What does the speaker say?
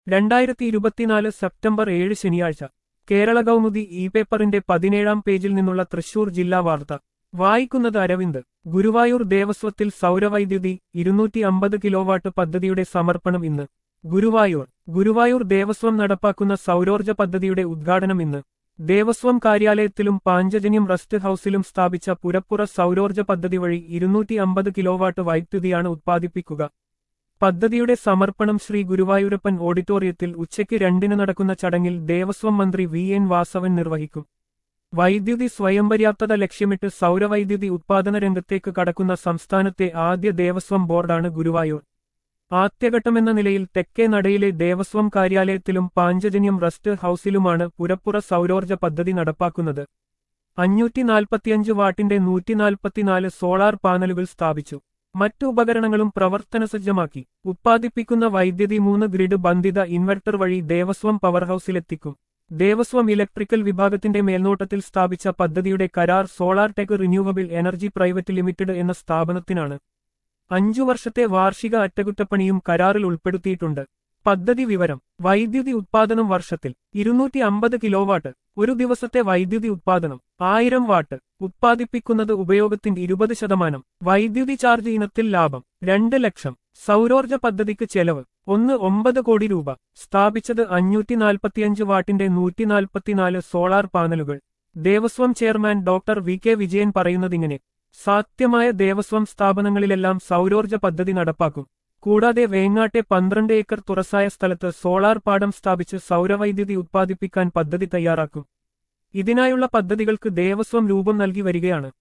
രണ്ടായിരത്തി ഇരുപത്തിനാല് സെപ്റ്റംബർ ഏഴ് ശനിയാഴ്ച കേരള കൗമുദി ഇ പേപ്പറിന്റെ പതിനേഴാം പേജിൽ നിന്നുള്ള തൃശൂർ ജില്ലാ വാർത്ത വായിക്കുന്നത് അരവിന്ദ് ഗുരുവായൂർ ദേവസ്വത്തിൽ സൗരവൈദ്യുതി ഇരുന്നൂറ്റി അമ്പത് കിലോവാട്ട് പദ്ധതിയുടെ സമർപ്പണം ഇന്ന് ഗുരുവായൂർ ഗുരുവായൂർ ദേവസ്വം നടപ്പാക്കുന്ന സൗരോർജ്ജ പദ്ധതിയുടെ ഉദ്ഘാടനം ഇന്ന് ദേവസ്വം കാര്യാലയത്തിലും പാഞ്ചജന്യം റെസ്റ്റ് ഹൌസിലും സ്ഥാപിച്ച പുരപ്പുറ സൗരോർജ്ജ പദ്ധതി വഴി ഇരുന്നൂറ്റി അമ്പത് കിലോവാട്ട് വൈദ്യുതിയാണ് ഉത്പാദിപ്പിക്കുക പദ്ധതിയുടെ സമർപ്പണം ശ്രീ ഗുരുവായൂരപ്പൻ ഓഡിറ്റോറിയത്തിൽ ഉച്ചയ്ക്ക് രണ്ടിന് നടക്കുന്ന ചടങ്ങിൽ ദേവസ്വം മന്ത്രി വി എൻ വാസവൻ നിർവഹിക്കും വൈദ്യുതി സ്വയംപര്യാപ്തത ലക്ഷ്യമിട്ട് സൗരവൈദ്യുതി ഉത്പാദന രംഗത്തേക്ക് കടക്കുന്ന സംസ്ഥാനത്തെ ആദ്യ ദേവസ്വം ബോർഡാണ് ഗുരുവായൂർ ആദ്യഘട്ടമെന്ന നിലയിൽ തെക്കേ നടയിലെ ദേവസ്വം കാര്യാലയത്തിലും പാഞ്ചജന്യം റെസ്റ്റ് ഹൌസിലുമാണ് പുരപ്പുറ സൗരോർജ്ജ പദ്ധതി നടപ്പാക്കുന്നത് അഞ്ഞൂറ്റി നാൽപ്പത്തിയഞ്ച് വാട്ടിന്റെ നൂറ്റിനാൽപ്പത്തിനാല് സോളാർ പാനലുകൾ സ്ഥാപിച്ചു മറ്റു ഉപകരണങ്ങളും പ്രവർത്തനസജ്ജമാക്കി ഉത്പാദിപ്പിക്കുന്ന വൈദ്യുതി മൂന്ന് ഗ്രിഡ് ബന്ധിത ഇൻവെർട്ടർ വഴി ദേവസ്വം പവർ ഹൌസിലെത്തിക്കും ദേവസ്വം ഇലക്ട്രിക്കൽ വിഭാഗത്തിന്റെ മേൽനോട്ടത്തിൽ സ്ഥാപിച്ച പദ്ധതിയുടെ കരാർ solar tech renewable energy private limited എന്ന സ്ഥാപനത്തിനാണ് അഞ്ചു വർഷത്തെ വാർഷിക അറ്റകുറ്റപ്പണിയും കരാറിൽ ഉൾപ്പെടുത്തിയിട്ടുണ്ട് പദ്ധതി വിവരം വൈദ്യുതി ഉത്പാദനം വർഷത്തിൽ ഇരുന്നൂറ്റി അമ്പത് കിലോവാട്ട് ഒരു ദിവസത്തെ വൈദ്യുതി ഉത്പാദനം ആയിരം വാട്ട് ഉത്പാദിപ്പിക്കുന്നത് ഉപയോഗത്തിന്റെ ഇരുപത് ശതമാനം വൈദ്യുതി ചാർജ് ഇനത്തിൽ ലാഭം രണ്ട് ലക്ഷം സൗരോർജ്ജ പദ്ധതിക്ക് ചെലവ് ഒന്ന് ഒമ്പത് കോടി രൂപ സ്ഥാപിച്ചത് അഞ്ഞൂറ്റി നാൽപ്പത്തിയഞ്ച് വാട്ടിന്റെ നൂറ്റി നാൽപ്പത്തിനാല് സോളാർ പാനലുകൾ Devaswom chairman doctor V K Vijayan പറയുന്നതിങ്ങനെ സാധ്യമായ ദേവസ്വം സ്ഥാപനങ്ങളിലെല്ലാം സൗരോർജ്ജ പദ്ധതി നടപ്പാക്കും കൂടാതെ വേങ്ങാട്ടെ പന്ത്രണ്ട് ഏക്കർ തുറസായ സ്ഥലത്ത് സോളാർ പാടം സ്ഥാപിച്ച് സൗരവൈദ്യുതി ഉത്പാദിപ്പിക്കാൻ പദ്ധതി തയ്യാറാക്കും ഇതിനായുള്ള പദ്ധതികൾക്ക് ദേവസ്വം രൂപം നൽകി വരികയാണ്